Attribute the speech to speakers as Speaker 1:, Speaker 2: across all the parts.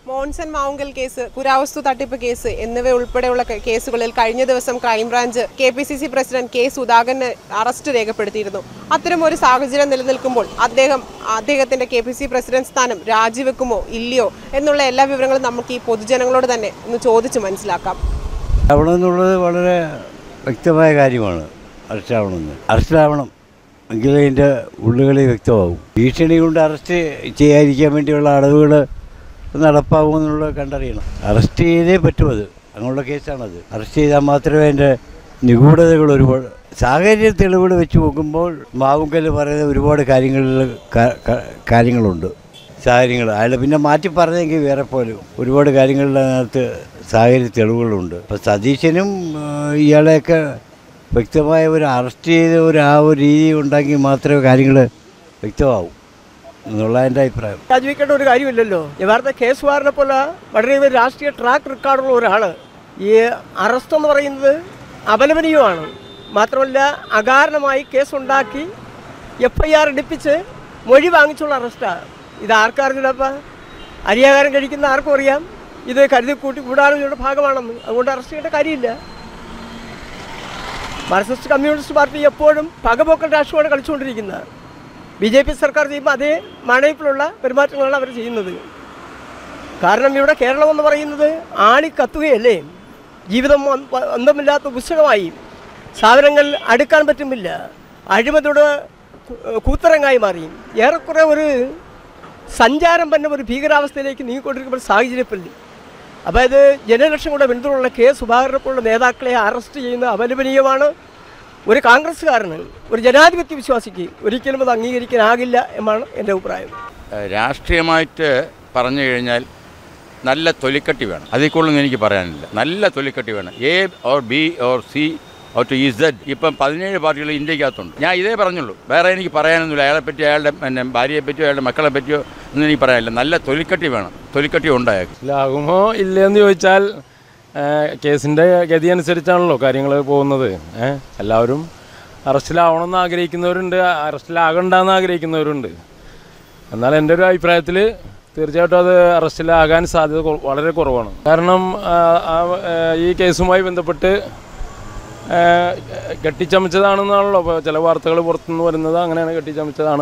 Speaker 1: Monson Mavunkal case പുരാവസ്തു തട്ടിപ്പ് case എന്നിവ ഉൾപ്പെടെയുള്ള കേ- കേസുകളിൽ കഴിഞ്ഞ ദിവസം crime branch K P C C president K സുധാകരന് അറസ്റ്റ് രേഖപ്പെടുത്തിയിരുന്നു അത്തരം ഒരു സാഹചര്യം നിലനിൽക്കുമ്പോൾ അദ്ദേഹം അദ്ദേഹത്തിന്റെ കെ പി സി പ്രസിഡന്റ് സ്ഥാനം രാജിവെക്കുമോ ഇല്ലയോ എന്നുള്ള എല്ലാ വിവരങ്ങളും നമുക്ക് ഈ പൊതുജനങ്ങളോട് തന്നെ ഒന്ന് ചോദിച്ച് മനസ്സിലാക്കാം
Speaker 2: ആവണമെന്നുള്ളത് വളരെ വ്യക്തമായ കാര്യമാണ് അറസ്റ്റാവണമെന്ന് അറസ്റ്റിലാവണം എങ്കിലേ അതിൻ്റെ ഉള്ളുകളി വ്യക്തമാകും ഭീഷണി കൊണ്ട് അറസ്റ്റ് ചെയ്യാതിരിക്കാൻ വേണ്ടിയുള്ള അടവുകൾ നടപ്പാകുമെന്നുള്ളത് കണ്ടറിയണം അറസ്റ്റ് ചെയ്തേ പറ്റും അത് അങ്ങനെയുള്ള കേസാണത് അറസ്റ്റ് ചെയ്താൽ മാത്രമേ അതിൻ്റെ നിഗൂഢതകൾ ഒരുപാട് സാഹചര്യ തെളിവുകൾ വെച്ച് നോക്കുമ്പോൾ മാവുങ്കൽ പറയുന്ന ഒരുപാട് കാര്യങ്ങളിൽ ക- ക- കാര്യങ്ങളുണ്ട് സാഹചര്യങ്ങൾ അയാൾ പിന്നെ മാറ്റി പറഞ്ഞെങ്കിൽ വേറെ പോലെ ഒരുപാട് കാര്യങ്ങളുടെ അതിനകത്ത് സാഹചര്യ തെളിവുകളുണ്ട് അപ്പോൾ സതീശനും ആ, ഇയാളെയൊക്കെ വ്യക്തമായ ഒരു അറസ്റ്റ് ചെയ്ത ഒരു ആ ഒരു രീതി ഉണ്ടെങ്കിൽ മാത്രമേ കാര്യങ്ങൾ വ്യക്തമാവും എന്നുള്ള എൻ്റെ അഭിപ്രായം
Speaker 3: രാജിവെക്കേണ്ട ഒരു കാര്യമില്ലല്ലോ യഥാർത്ഥ കേസ് വാറിനെ പോലെ വളരെ ഒരു രാഷ്ട്രീയ ട്രാക്ക് റെക്കോർഡുള്ള ഒരാൾ ഈ അറസ്റ്റ് എന്ന് പറയുന്നത് അപലപനീയമാണ് മാത്രമല്ല അകാരണമായി കേസുണ്ടാക്കി എഫ് ഐ ആർ എടുപ്പിച്ച് മൊഴി വാങ്ങിച്ചുള്ള അറസ്റ്റാണ് ഇത് ആർക്കറിഞ്ഞില്ലപ്പോൾ അരിയാകാരം കഴിക്കുന്ന ആർക്കും അറിയാം ഇത് കരുതി കൂട്ടി കൂടാനുള്ള ഭാഗമാണെന്ന് അതുകൊണ്ട് അറസ്റ്റ് ചെയ്യേണ്ട കാര്യമില്ല മാർക്സിസ്റ്റ് കമ്മ്യൂണിസ്റ്റ് പാർട്ടി എപ്പോഴും പകപോക്കൽ രാഷ്ട്രീയമാണ് കളിച്ചുകൊണ്ടിരിക്കുന്നത് ബി ജെ പി സർക്കാർ ചെയ്യുമ്പോൾ അതേ മണയിപ്പിലുള്ള പെരുമാറ്റങ്ങളാണ് അവർ ചെയ്യുന്നത് കാരണം ഇവിടെ കേരളം എന്ന് പറയുന്നത് ആളി കത്തുകയല്ലേ ജീവിതം അന്ത- അന്തമില്ലാത്ത പുസ്തകമായി സാധനങ്ങൾ അടുക്കാൻ പറ്റുന്നില്ല അഴിമതിയുടെ കു- കൂത്തരങ്ങായി മാറി ഏറെക്കുറെ ഒരു സഞ്ചാരം തന്നെ ഒരു ഭീകരാവസ്ഥയിലേക്ക് നീങ്ങിക്കൊണ്ടിരിക്കുന്ന സാഹചര്യത്തിൽ അതായത് ജനലക്ഷങ്ങളുടെ പിന്തുണയുള്ള കെ സുധാകരനെ പോലുള്ള നേതാക്കളെ അറസ്റ്റ് ചെയ്യുന്ന അപലപനീയമാണ് ഒരു കോൺഗ്രസ്സുകാരന് ഒരു ജനാധിപത്യ വിശ്വാസിക്ക് ഒരിക്കലും അത് അംഗീകരിക്കാനാകില്ല എന്നാണ് എൻ്റെ അഭിപ്രായം
Speaker 4: രാഷ്ട്രീയമായിട്ട് പറഞ്ഞു കഴിഞ്ഞാൽ നല്ല തൊലിക്കട്ടി വേണം അതിൽ കൂടുതലൊന്നും എനിക്ക് പറയാനില്ല നല്ല തൊലിക്കട്ടി വേണം A or B or C or to Z ഇപ്പം പതിനേഴ് പാർട്ടികൾ ഇന്ത്യക്കകത്തുണ്ട് ഞാൻ ഇതേ പറഞ്ഞുള്ളൂ വേറെ എനിക്ക് പറയാനൊന്നുമില്ല അയാളെ പറ്റി അയാളുടെ പിന്നെ ഭാര്യയെ പറ്റിയോ അയാളുടെ മക്കളെ പറ്റിയോ ഒന്നും എനിക്ക് പറയാനില്ല നല്ല തൊലിക്കട്ടി വേണം തൊലിക്കട്ടി ഉണ്ടായേക്കും
Speaker 5: ലാകുമോ ഇല്ലയെന്ന് ചോദിച്ചാൽ കേസിൻ്റെ ഗതി അനുസരിച്ചാണല്ലോ കാര്യങ്ങൾ പോകുന്നത് ഏ? എല്ലാവരും അറസ്റ്റിലാവണമെന്ന് ആഗ്രഹിക്കുന്നവരുണ്ട് അറസ്റ്റിലാകണ്ടെന്ന് ആഗ്രഹിക്കുന്നവരുണ്ട് എന്നാൽ എൻ്റെ ഒരു അഭിപ്രായത്തിൽ തീർച്ചയായിട്ടും അത് അറസ്റ്റിലാകാൻ സാധ്യത കൊ- വളരെ കുറവാണ് കാരണം ആ, ആ, ഏ, ഈ കേസുമായി ബന്ധപ്പെട്ട് ഏ, കെട്ടിച്ചമച്ചതാണെന്നാണല്ലോ ഇപ്പോൾ ചില വാർത്തകൾ പുറത്തുനിന്ന് വരുന്നത് അങ്ങനെയാണ് കെട്ടിച്ചമച്ചതാണ്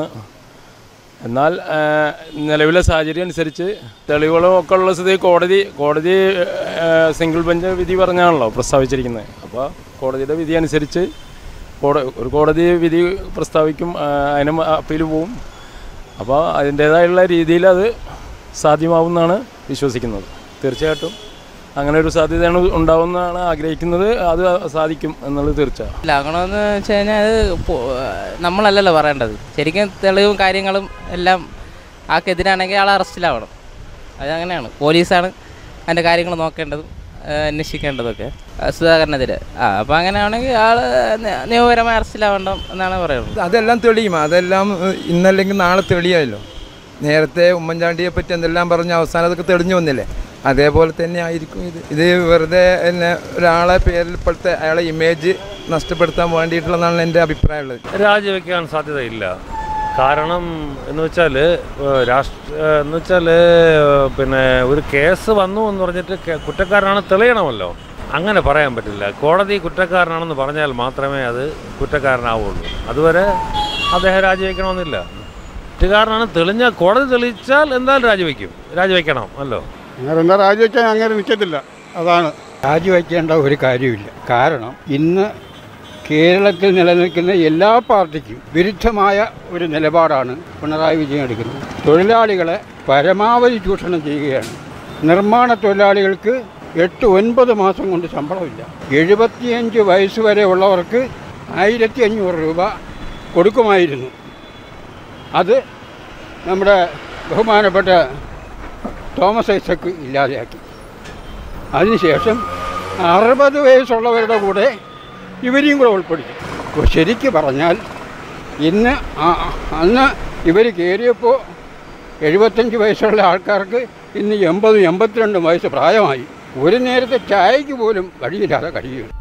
Speaker 5: എന്നാൽ ആ, നിലവിലെ സാഹചര്യം അനുസരിച്ച് തെളിവുകളും ഒക്കെ ഉള്ള സ്ഥിതി കോടതി കോടതി ആ, സിംഗിൾ ബെഞ്ച് വിധി പറഞ്ഞാണല്ലോ പ്രസ്താവിച്ചിരിക്കുന്നത് അപ്പോൾ കോടതിയുടെ വിധി അനുസരിച്ച് കോട ഒരു കോടതി വിധി പ്രസ്താവിക്കും ആ, അതിന് അപ്പീൽ പോവും അപ്പോൾ അതിൻ്റേതായുള്ള രീതിയിൽ അത് സാധ്യമാവുമെന്നാണ് വിശ്വസിക്കുന്നത് തീർച്ചയായിട്ടും അങ്ങനെ ഒരു സാധ്യതയാണ് ഉണ്ടാവുമെന്നാണ് ആഗ്രഹിക്കുന്നത് അത് സാധിക്കും എന്നുള്ളത് തീർച്ച
Speaker 6: ലാഗണമെന്ന് വെച്ച് കഴിഞ്ഞാൽ അത് പോ- നമ്മളല്ലല്ലോ പറയേണ്ടത് ശരിക്കും തെളിവും കാര്യങ്ങളും എല്ലാം ആൾക്കെതിരാണെങ്കിൽ ആൾ അറസ്റ്റിലാവണം അതങ്ങനെയാണ് പോലീസാണ് അതിൻ്റെ കാര്യങ്ങൾ നോക്കേണ്ടതും ആ, അന്വേഷിക്കേണ്ടതൊക്കെ ആ, സുധാകരനെതിരെ ആ അപ്പോൾ അങ്ങനെയാണെങ്കിൽ ആൾ നിയമപരമായി അറസ്റ്റിലാവേണ്ട എന്നാണ് പറയുന്നത്
Speaker 7: അതെല്ലാം തെളിയും അതെല്ലാം ഏഹ്, ഇന്നല്ലെങ്കിൽ നാളെ തെളിയാമല്ലോ നേരത്തെ ഉമ്മൻചാണ്ടിയെ പറ്റി എന്തെല്ലാം പറഞ്ഞ് അവസാനം അതൊക്കെ തെളിഞ്ഞു വന്നില്ലേ അതേപോലെ തന്നെ ആയിരിക്കും ഇത് ഇത് വെറുതെ എന്നെ ഒരാളെ പേരിൽ ഇപ്പോഴത്തെ അയാളെ ഇമേജ് നഷ്ടപ്പെടുത്താൻ വേണ്ടിയിട്ടുള്ളതാണ് എൻ്റെ അഭിപ്രായമുള്ളത്
Speaker 8: രാജിവെക്കാൻ സാധ്യതയില്ല കാരണം എന്ന് വെച്ചാൽ രാഷ്ട്ര എന്ന് വെച്ചാൽ പിന്നെ ഒരു കേസ് വന്നു എന്ന് പറഞ്ഞിട്ട് കെ- കുറ്റക്കാരനാണ് തെളിയണമല്ലോ അങ്ങനെ പറയാൻ പറ്റില്ല കോടതി കുറ്റക്കാരനാണെന്ന് പറഞ്ഞാൽ മാത്രമേ അത് കുറ്റക്കാരനാവുള്ളൂ അതുവരെ അദ്ദേഹം രാജിവെക്കണമെന്നില്ല കുറ്റക്കാരനാണ് തെളിഞ്ഞ കോടതി തെളിയിച്ചാൽ എന്തായാലും രാജിവെക്കും രാജിവെക്കണം അല്ലോ
Speaker 9: അങ്ങനെ എന്താ രാജിവെക്കാൻ അങ്ങനെ നിൽക്കത്തില്ല അതാണ്
Speaker 10: രാജിവയ്ക്കേണ്ട ഒരു കാര്യമില്ല കാരണം ഇന്ന് കേരളത്തിൽ നിലനിൽക്കുന്ന എല്ലാ പാർട്ടിക്കും വിരുദ്ധമായ ഒരു നിലപാടാണ് പിണറായി വിജയൻ എടുക്കുന്നത് തൊഴിലാളികളെ പരമാവധി ചൂഷണം ചെയ്യുകയാണ് നിർമ്മാണ തൊഴിലാളികൾക്ക് എട്ട് ഒൻപത് മാസം കൊണ്ട് ശമ്പളമില്ല എഴുപത്തിയഞ്ച് വയസ്സ് വരെ ഉള്ളവർക്ക് ആയിരത്തി അഞ്ഞൂറ് രൂപ കൊടുക്കുമായിരുന്നു അത് നമ്മുടെ ബഹുമാനപ്പെട്ട തോമസ് ഐസക്ക് ഇല്ലാതെയാക്കി അതിനുശേഷം അറുപത് വയസ്സുള്ളവരുടെ കൂടെ ഇവരെയും കൂടെ ഉൾപ്പെടുത്തി അപ്പോൾ ശരിക്ക് പറഞ്ഞാൽ ഇന്ന് ആ- അന്ന് ഇവർ കയറിയപ്പോൾ എഴുപത്തഞ്ച് വയസ്സുള്ള ആൾക്കാർക്ക് ഇന്ന് എൺപതും എൺപത്തിരണ്ടും വയസ്സ് പ്രായമായി ഒരു നേരത്തെ ചായക്ക് പോലും വഴിയില്ലാതെ കഴിയും